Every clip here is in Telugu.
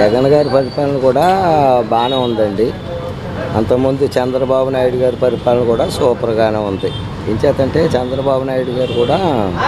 జగన్ గారి పరిపాలన కూడా బాగానే ఉందండి అంతకుముందు చంద్రబాబు నాయుడు గారి పరిపాలన కూడా సూపర్గానే ఉంది ఏం చేతంటే చంద్రబాబు నాయుడు గారు కూడా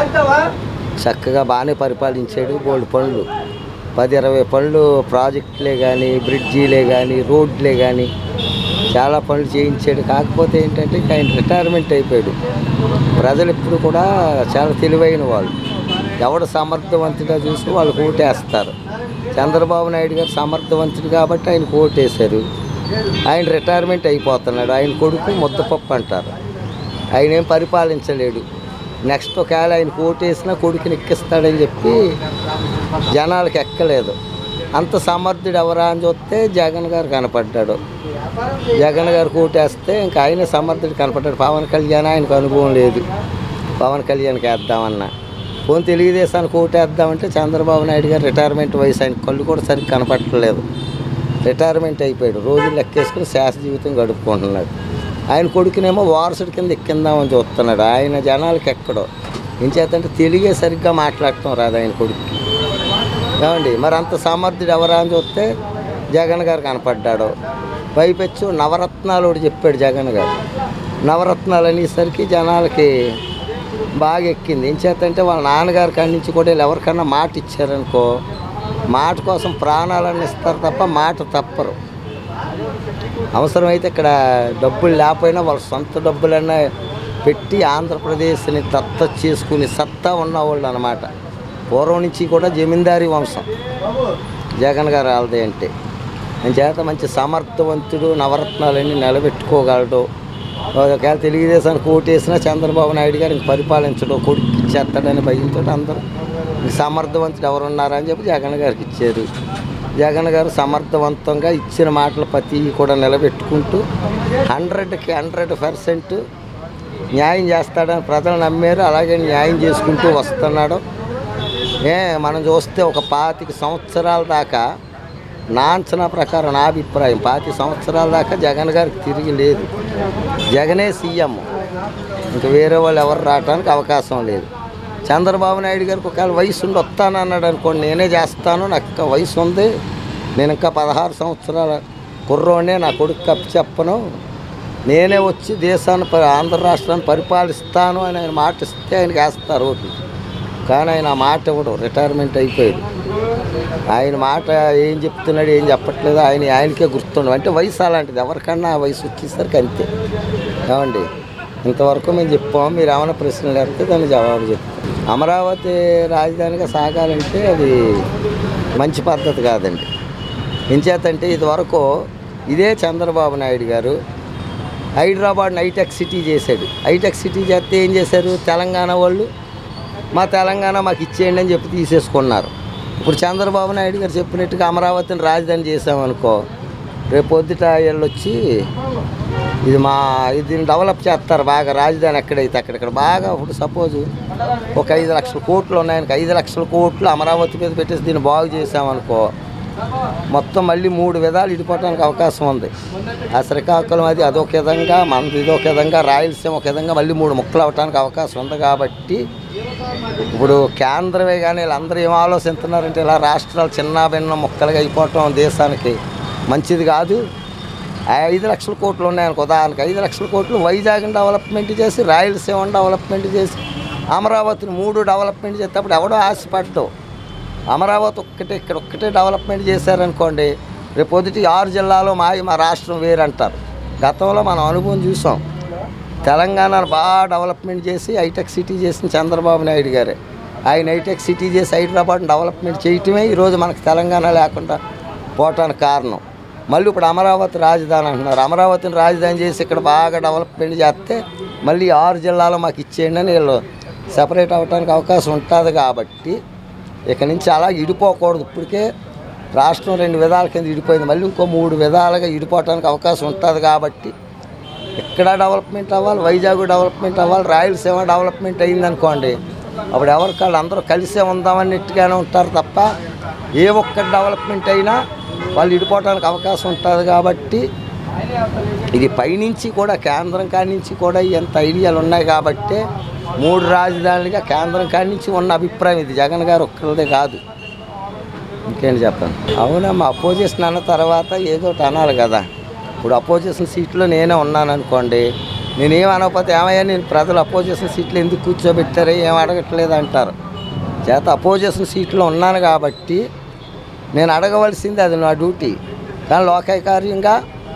చక్కగా బాగానే పరిపాలించాడు బోల్డ్ పనులు పది ఇరవై పనులు ప్రాజెక్టులే కానీ బ్రిడ్జీలే కానీ రోడ్లే కానీ చాలా పనులు చేయించాడు కాకపోతే ఏంటంటే ఇంకా ఆయన రిటైర్మెంట్ అయిపోయాడు ప్రజలు ఇప్పుడు కూడా చాలా తెలివైన వాళ్ళు ఎవడు సమర్థవంతుడిగా చూసి వాళ్ళు ఓటేస్తారు చంద్రబాబు నాయుడు గారు సమర్థవంతుడు కాబట్టి ఆయన ఓటేశారు ఆయన రిటైర్మెంట్ అయిపోతున్నాడు ఆయన కొడుకు ముద్దపప్పు అంటారు ఆయన ఏం పరిపాలించలేడు నెక్స్ట్ ఒకవేళ ఆయన ఓటేసినా కొడుకుని ఎక్కిస్తాడని చెప్పి జనాలకు ఎక్కలేదు అంత సమర్థుడు ఎవరా అని చూస్తే జగన్ గారు కనపడ్డాడు జగన్ గారు కోటేస్తే ఇంకా ఆయన సమర్థుడు కనపడ్డాడు పవన్ కళ్యాణ్ ఆయనకు అనుభవం లేదు పవన్ కళ్యాణ్కి వేద్దామన్నా పోనీ తెలుగుదేశానికి ఓటేద్దామంటే చంద్రబాబు నాయుడు గారు రిటైర్మెంట్ వయసు ఆయన కళ్ళు కూడా సరిగ్గా కనపడట్లేదు రిటైర్మెంట్ అయిపోయాడు రోజులు లెక్కేసుకుని శాస జీవితం గడుపుకుంటున్నాడు ఆయన కొడుకునేమో వారసుడి కింద ఎక్కిందామని చూస్తున్నాడు ఆయన జనాలకి ఎక్కడో ఏం చేతంటే తెలుగే సరిగ్గా మాట్లాడటం రాదు ఆయన కొడుకుకి ఏమండి మరి అంత సమర్థుడు ఎవరా అని చూస్తే జగన్ గారు కనపడ్డాడు పైపెచ్చు నవరత్నాలు ఒకటి చెప్పాడు జగన్ గారు నవరత్నాలు అనేసరికి జనాలకి బాగా ఎక్కింది ఏం చేతంటే వాళ్ళ నాన్నగారి కాడి నుంచి కూడా వీళ్ళు ఎవరికన్నా మాట ఇచ్చారనుకో మాట కోసం ప్రాణాలను ఇస్తారు తప్ప మాట తప్పరు అవసరమైతే ఇక్కడ డబ్బులు లేకపోయినా వాళ్ళ సొంత డబ్బులన్నా పెట్టి ఆంధ్రప్రదేశ్ని దత్త చేసుకుని సత్తా ఉన్నవాళ్ళు అనమాట పూర్వం నుంచి కూడా జమీందారీ వంశం జగన్ గారు వాళ్ళది అంటే అని చేత మంచి సమర్థవంతుడు నవరత్నాలన్నీ నిలబెట్టుకోగలడు ఒకవేళ తెలుగుదేశానికి ఓటేసినా చంద్రబాబు నాయుడు గారు ఇంక పరిపాలించడు కొడుకు ఇచ్చేస్తాడని భయంతో అందరూ ఈ సమర్థవంతుడు ఎవరున్నారని చెప్పి జగన్ గారికి ఇచ్చారు జగన్ గారు సమర్థవంతంగా ఇచ్చిన మాటలు ప్రతి కూడా నిలబెట్టుకుంటూ హండ్రెడ్కి హండ్రెడ్ పర్సెంట్ న్యాయం చేస్తాడని ప్రజలు నమ్మారు అలాగే న్యాయం చేసుకుంటూ వస్తున్నాడు ఏ మనం చూస్తే ఒక పాతిక సంవత్సరాల దాకా నా అంచనా ప్రకారం నా అభిప్రాయం పాతి సంవత్సరాల దాకా జగన్ గారికి తిరిగి లేదు జగనే సీఎం ఇంకా వేరే వాళ్ళు ఎవరు రావడానికి అవకాశం లేదు చంద్రబాబు నాయుడు గారికి ఒకవేళ వయసు ఉండి వస్తానన్నాడు అనుకోండి నేనే చేస్తాను నాకు ఇంకా వయసు ఉంది నేను ఇంకా పదహారు సంవత్సరాల కుర్రోనే నా కొడుకు కప్పి చెప్పను నేనే వచ్చి దేశాన్ని ప- ఆంధ్ర రాష్ట్రాన్ని పరిపాలిస్తాను అని ఆయన మాట ఇస్తే ఆయనకి వేస్తారు ఓట్లు కానీ ఆయన ఆ మాట ఇవ్వడు రిటైర్మెంట్ అయిపోయాడు ఆయన మాట ఏం చెప్తున్నాడు ఏం చెప్పట్లేదు ఆయన ఆయనకే గుర్తుండవు అంటే వయసు అలాంటిది ఎవరికన్నా ఆ వయసు వచ్చేసరికి అంతే ఏమండి ఇంతవరకు మేము చెప్పాము మీరు ఏమైనా ప్రశ్నలు అడిగితే దానికి జవాబు చెప్తాం అమరావతి రాజధానిగా సాగాలంటే అది మంచి పద్ధతి కాదండి ఎంచేతంటే ఇదివరకు ఇదే చంద్రబాబు నాయుడు గారు హైదరాబాద్ హైటెక్ సిటీ చేశాడు హైటెక్ సిటీ చేస్తే ఏం చేశారు తెలంగాణ వాళ్ళు మా తెలంగాణ మాకు ఇచ్చేయండి అని చెప్పి తీసేసుకున్నారు ఇప్పుడు చంద్రబాబు నాయుడు గారు చెప్పినట్టుగా అమరావతిని రాజధాని చేసామనుకో రేపు పొద్దుట వీళ్ళు వచ్చి ఇది మా ఇది డెవలప్ చేస్తారు బాగా రాజధాని ఎక్కడైతే అక్కడ ఇక్కడ బాగా ఇప్పుడు సపోజ్ ఒక ఐదు లక్షల కోట్లు ఉన్నాయనుకో ఐదు లక్షల కోట్లు అమరావతి మీద పెట్టేసి దీన్ని బాగు చేసామనుకో మొత్తం మళ్ళీ మూడు విధాలు ఇడిపోవడానికి అవకాశం ఉంది ఆ శ్రీకాకుళం అది అదొక విధంగా మనది ఇదొక విధంగా రాయలసీమ ఒక విధంగా మళ్ళీ మూడు ముక్కలు అవడానికి అవకాశం ఉంది కాబట్టి ఇప్పుడు కేంద్రమే కానీ వీళ్ళందరూ ఏం ఆలోచిస్తున్నారంటే ఇలా రాష్ట్రాలు చిన్న భిన్న ముక్కలుగా అయిపోవటం దేశానికి మంచిది కాదు ఆ ఐదు లక్షల కోట్లు ఉన్నాయనుకో ఉదాహరణకి ఐదు లక్షల కోట్లు వైజాగ్ని డెవలప్మెంట్ చేసి రాయలసీమను డెవలప్మెంట్ చేసి అమరావతిని మూడు డెవలప్మెంట్ చేసేటప్పుడు ఎవడో ఆశపడ్డావు అమరావతి ఒక్కటే ఇక్కడ ఒక్కటే డెవలప్మెంట్ చేశారనుకోండి రేపు పొద్దుటి ఆరు జిల్లాలో మాది మా రాష్ట్రం వేరంటారు గతంలో మనం అనుభవం చూసాం తెలంగాణను బాగా డెవలప్మెంట్ చేసి హైటెక్ సిటీ చేసిన చంద్రబాబు నాయుడు గారే ఆయన హైటెక్ సిటీ చేసి హైదరాబాద్ డెవలప్మెంట్ చేయటమే ఈరోజు మనకు తెలంగాణ లేకుండా పోవటానికి కారణం మళ్ళీ ఇప్పుడు అమరావతి రాజధాని అంటున్నారు అమరావతిని రాజధాని చేసి ఇక్కడ బాగా డెవలప్మెంట్ చేస్తే మళ్ళీ ఆరు జిల్లాలో మాకు ఇచ్చేయండి అని వీళ్ళు సెపరేట్ అవ్వడానికి అవకాశం ఉంటుంది కాబట్టి ఇక నుంచి అలా ఇడిపోకూడదు ఇప్పటికే రాష్ట్రం రెండు విధాల కింద ఇడిపోయింది మళ్ళీ ఇంకో మూడు విధాలుగా ఇడిపోవడానికి అవకాశం ఉంటుంది కాబట్టి ఇక్కడ డెవలప్మెంట్ అవ్వాలి వైజాగ్ డెవలప్మెంట్ అవ్వాలి రాయలసీమ డెవలప్మెంట్ అయిందనుకోండి అప్పుడు ఎవరికాళ్ళు అందరూ కలిసే ఉందామన్నట్టుగానే ఉంటారు తప్ప ఏ ఒక్క డెవలప్మెంట్ అయినా వాళ్ళు ఇడిపోవడానికి అవకాశం ఉంటుంది కాబట్టి ఇది పైనుంచి కూడా కేంద్రం కాడి నుంచి కూడా ఎంత ఐడియాలు ఉన్నాయి కాబట్టి మూడు రాజధానులుగా కేంద్రం కాడి నుంచి ఉన్న అభిప్రాయం ఇది జగన్ గారు ఒక్కరిదే కాదు ఇంకేంటి చెప్పండి అవునమ్మా అపోజిషన్ అన్న తర్వాత ఏదో ఒకటి అనాలి కదా ఇప్పుడు అపోజిషన్ సీట్లో నేనే ఉన్నాను అనుకోండి నేనేం అనకపోతే ఏమయ్యా నేను ప్రజలు అపోజిషన్ సీట్లో ఎందుకు కూర్చోబెట్టారు ఏం అడగట్లేదు అంటారు చేత అపోజిషన్ సీట్లో ఉన్నాను కాబట్టి నేను అడగవలసింది అది నా డ్యూటీ కానీ లోకాధికార్యంగా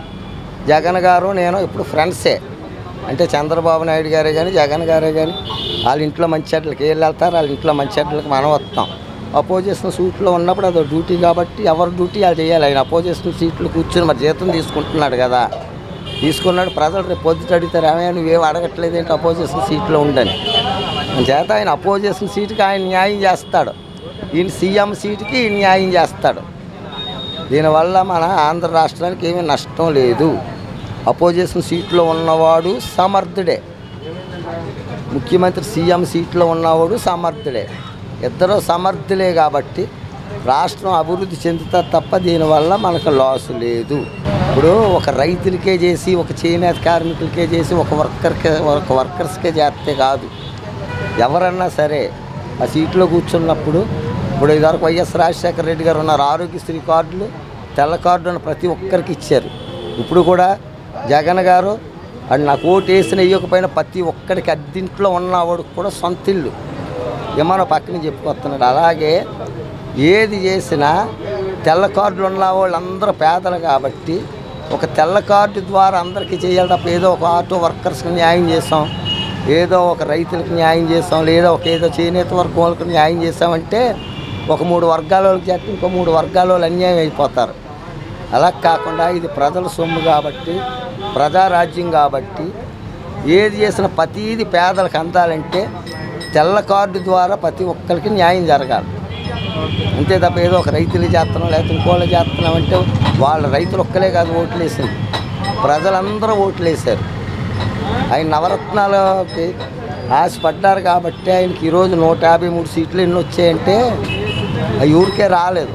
జగన్ గారు నేను ఇప్పుడు ఫ్రెండ్సే అంటే చంద్రబాబు నాయుడు గారే కానీ జగన్ గారే కానీ వాళ్ళ ఇంట్లో మంచి చెడ్లకి వీళ్ళు వెళ్తారు వాళ్ళ ఇంట్లో మంచి చెడ్లకి మనం వస్తాం అపోజిషన్ సీట్లో ఉన్నప్పుడు అది డ్యూటీ కాబట్టి ఎవరి డ్యూటీ వాళ్ళు చేయాలి ఆయన అపోజిషన్ సీట్లు కూర్చొని మరి జీతం తీసుకుంటున్నాడు కదా తీసుకున్నాడు ప్రజలు రేపు పొద్దుట అడుగుతారు ఏమైనా నువ్వేం అడగట్లేదు ఏంటి అపోజిషన్ సీట్లో ఉండని చేత ఆయన అపోజిషన్ సీటుకి ఆయన న్యాయం చేస్తాడు ఈయన సీఎం సీటుకి ఈయన న్యాయం చేస్తాడు దీనివల్ల మన ఆంధ్ర రాష్ట్రానికి ఏమీ నష్టం లేదు అపోజిషన్ సీట్లో ఉన్నవాడు సమర్థుడే ముఖ్యమంత్రి సీఎం సీట్లో ఉన్నవాడు సమర్థుడే ఇద్దరు సమర్థులే కాబట్టి రాష్ట్రం అభివృద్ధి చెందుతా తప్ప దీనివల్ల మనకు లాస్ లేదు ఇప్పుడు ఒక రైతులకే చేసి ఒక చేనేత కార్మికులకే చేసి ఒక వర్కర్కే ఒక వర్కర్స్కే చేస్తే కాదు ఎవరన్నా సరే ఆ సీట్లో కూర్చున్నప్పుడు ఇప్పుడు ఇదివరకు వైఎస్ రాజశేఖర రెడ్డి గారు ఉన్నారు ఆరోగ్యశ్రీ కార్డులు తెల్ల కార్డులను ప్రతి ఒక్కరికి ఇచ్చారు ఇప్పుడు కూడా జగన్ గారు అది నాకు ఓటు వేసిన ఇవ్వకపోయినా ప్రతి ఒక్కడికి అద్దింట్లో ఉన్నవాడికి కూడా సొంత ఇల్లు ఏమన్నా పక్కన చెప్పుకొస్తున్నాడు అలాగే ఏది చేసినా తెల్ల కార్డులు ఉన్న వాళ్ళందరూ పేదలు కాబట్టి ఒక తెల్ల కార్డు ద్వారా అందరికీ చేయాలి తప్ప ఏదో ఒక ఆటో వర్కర్స్కి న్యాయం చేసాం ఏదో ఒక రైతులకు న్యాయం చేసాం లేదా ఒక ఏదో చేనేత వర్గం వాళ్ళకి న్యాయం చేసామంటే ఒక మూడు వర్గాల వాళ్ళకి చేస్తే ఇంకో మూడు వర్గాల వాళ్ళు అన్యాయం అయిపోతారు అలా కాకుండా ఇది ప్రజల సొమ్ము కాబట్టి ప్రజారాజ్యం కాబట్టి ఏది చేసిన ప్రతీది పేదలకు అందాలంటే తెల్ల కార్డు ద్వారా ప్రతి ఒక్కరికి న్యాయం జరగాలి అంతే తప్ప ఏదో ఒక రైతులు చేస్తున్నాం లేకపోతే ఇంకోళ్ళు చేస్తున్నాం అంటే వాళ్ళ రైతులు ఒక్కలే కాదు ఓట్లు వేసింది ప్రజలందరూ ఓట్లు వేశారు ఆయన నవరత్నాలకి ఆశపడ్డారు కాబట్టి ఆయనకి ఈరోజు నూట యాభై మూడు సీట్లు ఎన్ని వచ్చాయంటే అవి ఊరికే రాలేదు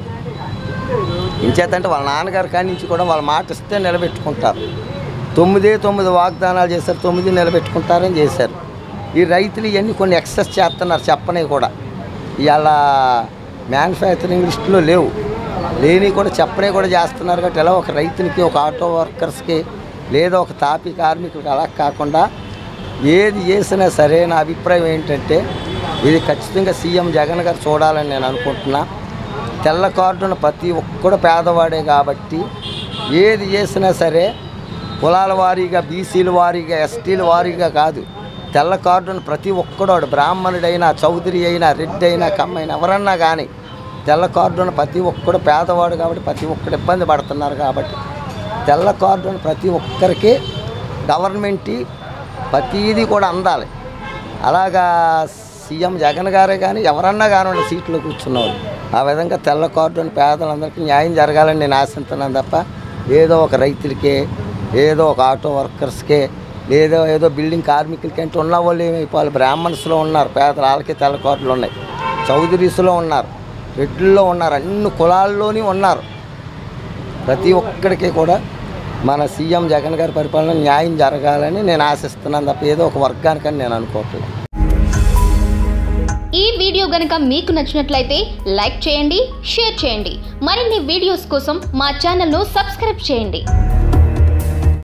ఇంచేతంటే వాళ్ళ నాన్నగారి కాడి నుంచి కూడా వాళ్ళ మాట ఇస్తే నిలబెట్టుకుంటారు తొమ్మిదే తొమ్మిది వాగ్దానాలు చేశారు తొమ్మిది నిలబెట్టుకుంటారని చేశారు ఈ రైతులు ఇవన్నీ కొన్ని ఎక్సెస్ చేస్తున్నారు చెప్పనే కూడా ఇవాళ మ్యానుఫ్యాక్చరింగ్ లిస్టులో లేవు లేని కూడా చెప్పనే కూడా చేస్తున్నారు కాబట్టి ఎలా ఒక రైతునికి ఒక ఆటో వర్కర్స్కి లేదా ఒక తాపీ కార్మికులకు అలా కాకుండా ఏది చేసినా సరే నా అభిప్రాయం ఏంటంటే ఇది ఖచ్చితంగా సీఎం జగన్ గారు చూడాలని నేను అనుకుంటున్నా తెల్ల కార్డున ప్రతి ఒక్కడు పేదవాడే కాబట్టి ఏది చేసినా సరే కులాల వారీగా బీసీల వారీగా ఎస్టీల వారీగా కాదు తెల్ల కార్డును ప్రతి ఒక్కడు వాడు బ్రాహ్మణుడైనా చౌదరి అయినా రెడ్డి అయినా కమ్మైనా ఎవరన్నా కానీ తెల్ల కార్డును ప్రతి ఒక్కడు పేదవాడు కాబట్టి ప్రతి ఒక్కడు ఇబ్బంది పడుతున్నారు కాబట్టి తెల్ల కార్డును ప్రతి ఒక్కరికి గవర్నమెంట్ ప్రతిదీ కూడా అందాలి అలాగా సీఎం జగన్ గారే కానీ ఎవరన్నా కానివ్వండి సీట్లో కూర్చున్నవాళ్ళు ఆ విధంగా తెల్ల కార్డుని పేదలందరికీ న్యాయం జరగాలని నేను ఆశిస్తున్నాను తప్ప ఏదో ఒక రైతులకే ఏదో ఒక ఆటో వర్కర్స్కే లేదో ఏదో బిల్డింగ్ కార్మికులకి అంటే ఉన్న వాళ్ళు ఏమైపోవాలి బ్రాహ్మణ్స్లో ఉన్నారు పేదలు వాళ్ళకి తెల్ల కార్డులు ఉన్నాయి చౌదరీస్లో ఉన్నారు రెడ్డిల్లో ఉన్నారు అన్ని కులాల్లోని ఉన్నారు ప్రతి ఒక్కడికి కూడా మన సీఎం జగన్ గారి పరిపాలన న్యాయం జరగాలని నేను ఆశిస్తున్నాను తప్ప ఏదో ఒక వర్గానికని నేను అనుకోవట్లేదు ఈ వీడియో గనుక మీకు నచ్చినట్లయితే లైక్ చేయండి షేర్ చేయండి మరిన్ని వీడియోస్ కోసం మా ఛానల్ను సబ్స్క్రైబ్ చేయండి